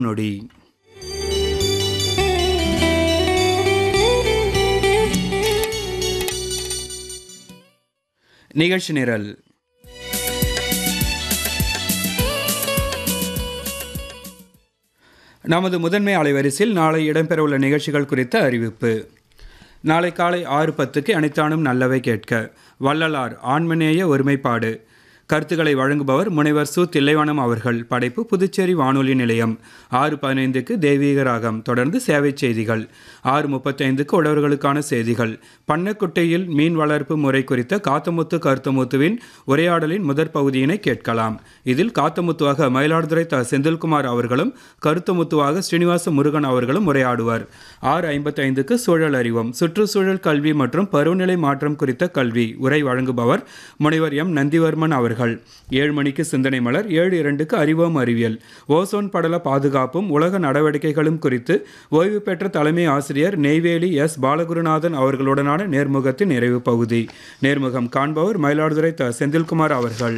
நொடி நிகழ்ச்சி நிரல் நமது முதன்மை அலைவரிசையில் நாளை இடம்பெறவுள்ள நிகழ்ச்சிகள் குறித்த அறிவிப்பு நாளை காலை ஆறு பத்துக்கு அனைத்தானும் நல்லவை கேட்க வள்ளலார் ஆண்மநேய ஒருமைப்பாடு கருத்துக்களை வழங்குபவர் முனைவர் சு தில்லைவானம் அவர்கள் படைப்பு புதுச்சேரி வானொலி நிலையம் ஆறு பதினைந்துக்கு தெய்வீக ராகம் தொடர்ந்து சேவை செய்திகள் ஆறு முப்பத்தைந்துக்கு உழவர்களுக்கான செய்திகள் பண்ணக்குட்டையில் மீன் வளர்ப்பு முறை குறித்த காத்தமுத்து கருத்தமுத்துவின் உரையாடலின் முதற் பகுதியினை கேட்கலாம் இதில் காத்தமுத்துவாக மயிலாடுதுறை த செந்தில்குமார் அவர்களும் கருத்தமுத்துவாக ஸ்ரீனிவாச முருகன் அவர்களும் உரையாடுவர் ஆறு ஐம்பத்தைந்துக்கு சூழல் அறிவோம் சுற்றுச்சூழல் கல்வி மற்றும் பருவநிலை மாற்றம் குறித்த கல்வி உரை வழங்குபவர் முனைவர் எம் நந்திவர்மன் அவர்கள் ஏழு மணிக்கு சிந்தனை மலர் ஏழு இரண்டுக்கு அறிவோம் அறிவியல் ஓசோன் படல பாதுகாப்பும் உலக நடவடிக்கைகளும் குறித்து ஓய்வு பெற்ற தலைமை ஆசிரியர் நெய்வேலி எஸ் பாலகுருநாதன் அவர்களுடனான நேர்முகத்தின் நிறைவு பகுதி நேர்முகம் காண்பவர் மயிலாடுதுறை த செந்தில்குமார் அவர்கள்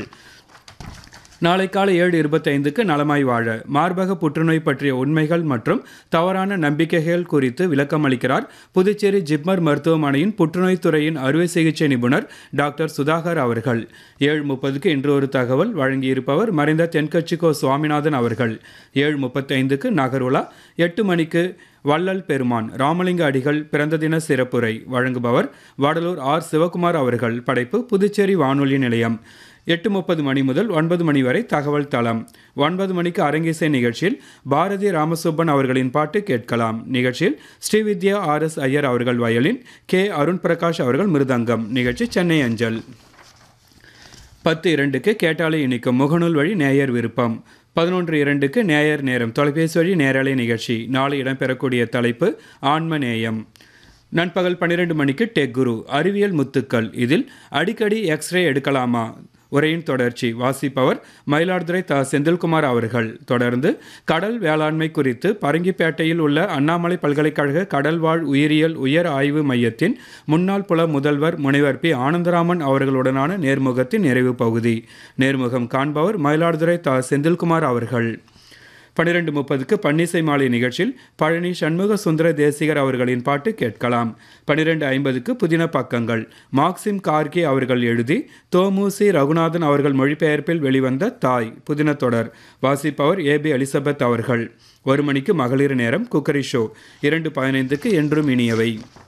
நாளை காலை ஏழு இருபத்தைந்துக்கு நலமாய் வாழ மார்பக புற்றுநோய் பற்றிய உண்மைகள் மற்றும் தவறான நம்பிக்கைகள் குறித்து விளக்கம் அளிக்கிறார் புதுச்சேரி ஜிப்மர் மருத்துவமனையின் புற்றுநோய் துறையின் அறுவை சிகிச்சை நிபுணர் டாக்டர் சுதாகர் அவர்கள் ஏழு முப்பதுக்கு இன்று ஒரு தகவல் வழங்கியிருப்பவர் மறைந்த தென்கட்சிக்கோ சுவாமிநாதன் அவர்கள் ஏழு முப்பத்தைந்துக்கு நகருலா எட்டு மணிக்கு வள்ளல் பெருமான் ராமலிங்க அடிகள் பிறந்த தின சிறப்புரை வழங்குபவர் வடலூர் ஆர் சிவகுமார் அவர்கள் படைப்பு புதுச்சேரி வானொலி நிலையம் எட்டு முப்பது மணி முதல் ஒன்பது மணி வரை தகவல் தளம் ஒன்பது மணிக்கு அரங்கிசை நிகழ்ச்சியில் பாரதி ராமசுப்பன் அவர்களின் பாட்டு கேட்கலாம் நிகழ்ச்சியில் ஸ்ரீவித்யா ஆர் எஸ் ஐயர் அவர்கள் வயலின் கே அருண் பிரகாஷ் அவர்கள் மிருதங்கம் நிகழ்ச்சி சென்னை அஞ்சல் பத்து இரண்டுக்கு கேட்டாலே இனிக்கும் முகநூல் வழி நேயர் விருப்பம் பதினொன்று இரண்டுக்கு நேயர் நேரம் தொலைபேசி வழி நேரலை நிகழ்ச்சி நாளை இடம்பெறக்கூடிய தலைப்பு ஆன்ம நேயம் நண்பகல் பன்னிரெண்டு மணிக்கு டெக் குரு அறிவியல் முத்துக்கள் இதில் அடிக்கடி எக்ஸ்ரே எடுக்கலாமா உரையின் தொடர்ச்சி வாசிப்பவர் மயிலாடுதுறை த செந்தில்குமார் அவர்கள் தொடர்ந்து கடல் வேளாண்மை குறித்து பரங்கிப்பேட்டையில் உள்ள அண்ணாமலை பல்கலைக்கழக கடல்வாழ் உயிரியல் உயர் ஆய்வு மையத்தின் முன்னாள் புல முதல்வர் முனைவர் பி ஆனந்தராமன் அவர்களுடனான நேர்முகத்தின் நிறைவு பகுதி நேர்முகம் காண்பவர் மயிலாடுதுறை த செந்தில்குமார் அவர்கள் பன்னிரெண்டு முப்பதுக்கு பன்னிசை மாலை நிகழ்ச்சியில் பழனி சண்முக சுந்தர தேசிகர் அவர்களின் பாட்டு கேட்கலாம் பன்னிரெண்டு ஐம்பதுக்கு புதின பக்கங்கள் மார்க்சிம் கார்கே அவர்கள் எழுதி தோமுசி ரகுநாதன் அவர்கள் மொழிபெயர்ப்பில் வெளிவந்த தாய் புதின தொடர் வாசிப்பவர் ஏபி எலிசபெத் அவர்கள் ஒரு மணிக்கு மகளிர் நேரம் குக்கரி ஷோ இரண்டு பதினைந்துக்கு என்றும் இனியவை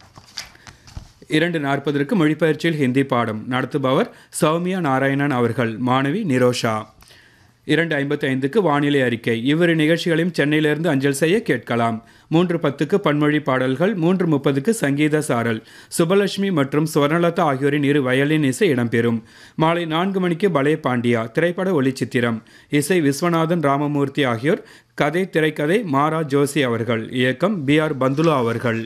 இரண்டு நாற்பதற்கு மொழிபெயர்ச்சியில் ஹிந்தி பாடம் நடத்துபவர் சௌமியா நாராயணன் அவர்கள் மாணவி நிரோஷா இரண்டு ஐம்பத்தி ஐந்துக்கு வானிலை அறிக்கை இவ்விரு நிகழ்ச்சிகளையும் சென்னையிலிருந்து அஞ்சல் செய்ய கேட்கலாம் மூன்று பத்துக்கு பன்மொழி பாடல்கள் மூன்று முப்பதுக்கு சங்கீத சாரல் சுபலட்சுமி மற்றும் சுவர்ணலதா ஆகியோரின் இரு வயலின் இசை இடம்பெறும் மாலை நான்கு மணிக்கு பலே பாண்டியா திரைப்பட ஒளிச்சித்திரம் இசை விஸ்வநாதன் ராமமூர்த்தி ஆகியோர் கதை திரைக்கதை மாரா ஜோசி அவர்கள் இயக்கம் பி ஆர் பந்துலா அவர்கள்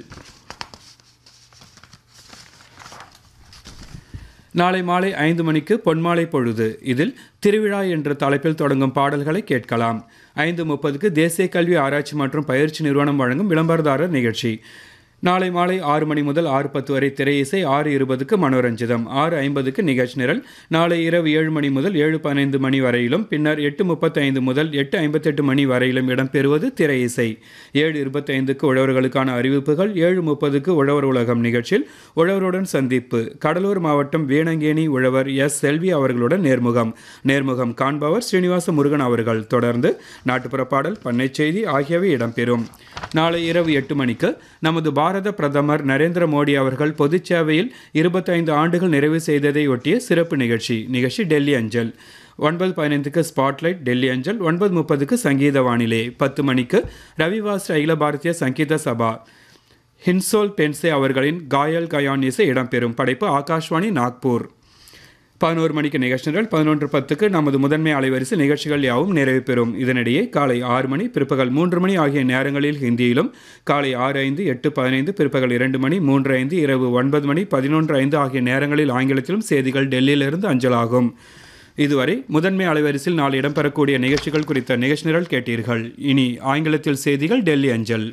நாளை மாலை ஐந்து மணிக்கு பொன்மாலை பொழுது இதில் திருவிழா என்ற தலைப்பில் தொடங்கும் பாடல்களை கேட்கலாம் ஐந்து முப்பதுக்கு தேசிய கல்வி ஆராய்ச்சி மற்றும் பயிற்சி நிறுவனம் வழங்கும் விளம்பரதாரர் நிகழ்ச்சி நாளை மாலை ஆறு மணி முதல் ஆறு பத்து வரை திரை இசை ஆறு இருபதுக்கு மனோரஞ்சிதம் ஆறு ஐம்பதுக்கு நிகழ்ச்சி நிரல் நாளை இரவு ஏழு மணி முதல் ஏழு பதினைந்து மணி வரையிலும் பின்னர் எட்டு முப்பத்தைந்து முதல் எட்டு ஐம்பத்தெட்டு மணி வரையிலும் இடம்பெறுவது திரை இசை ஏழு இருபத்தைந்துக்கு உழவர்களுக்கான அறிவிப்புகள் ஏழு முப்பதுக்கு உழவர் உலகம் நிகழ்ச்சியில் உழவருடன் சந்திப்பு கடலூர் மாவட்டம் வீணங்கேணி உழவர் எஸ் செல்வி அவர்களுடன் நேர்முகம் நேர்முகம் காண்பவர் ஸ்ரீனிவாச முருகன் அவர்கள் தொடர்ந்து நாட்டுப்புற பாடல் பண்ணை செய்தி ஆகியவை இடம்பெறும் நாளை இரவு எட்டு மணிக்கு நமது பாரத பிரதமர் நரேந்திர மோடி அவர்கள் பொதுச் சேவையில் இருபத்தைந்து ஆண்டுகள் நிறைவு செய்ததை ஒட்டிய சிறப்பு நிகழ்ச்சி நிகழ்ச்சி டெல்லி அஞ்சல் ஒன்பது பதினைந்துக்கு ஸ்பாட்லைட் டெல்லி அஞ்சல் ஒன்பது முப்பதுக்கு சங்கீத வானிலை பத்து மணிக்கு ரவிவாஸ் அகில பாரதிய சங்கீத சபா ஹின்சோல் பென்சே அவர்களின் காயல் கயான் இசை இடம்பெறும் படைப்பு ஆகாஷ்வாணி நாக்பூர் பதினோரு மணிக்கு நிகழ்ச்சிகள் பதினொன்று பத்துக்கு நமது முதன்மை அலைவரிசை நிகழ்ச்சிகள் யாவும் நிறைவு பெறும் இதனிடையே காலை ஆறு மணி பிற்பகல் மூன்று மணி ஆகிய நேரங்களில் ஹிந்தியிலும் காலை ஆறு ஐந்து எட்டு பதினைந்து பிற்பகல் இரண்டு மணி மூன்று ஐந்து இரவு ஒன்பது மணி பதினொன்று ஐந்து ஆகிய நேரங்களில் ஆங்கிலத்திலும் செய்திகள் டெல்லியிலிருந்து அஞ்சலாகும் இதுவரை முதன்மை அலைவரிசையில் நாளை இடம்பெறக்கூடிய நிகழ்ச்சிகள் குறித்த நிகழ்ச்சி நிரல் கேட்டீர்கள் இனி ஆங்கிலத்தில் செய்திகள் டெல்லி அஞ்சல்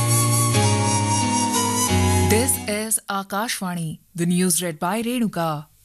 This is Akashvani, the news read by Renuka.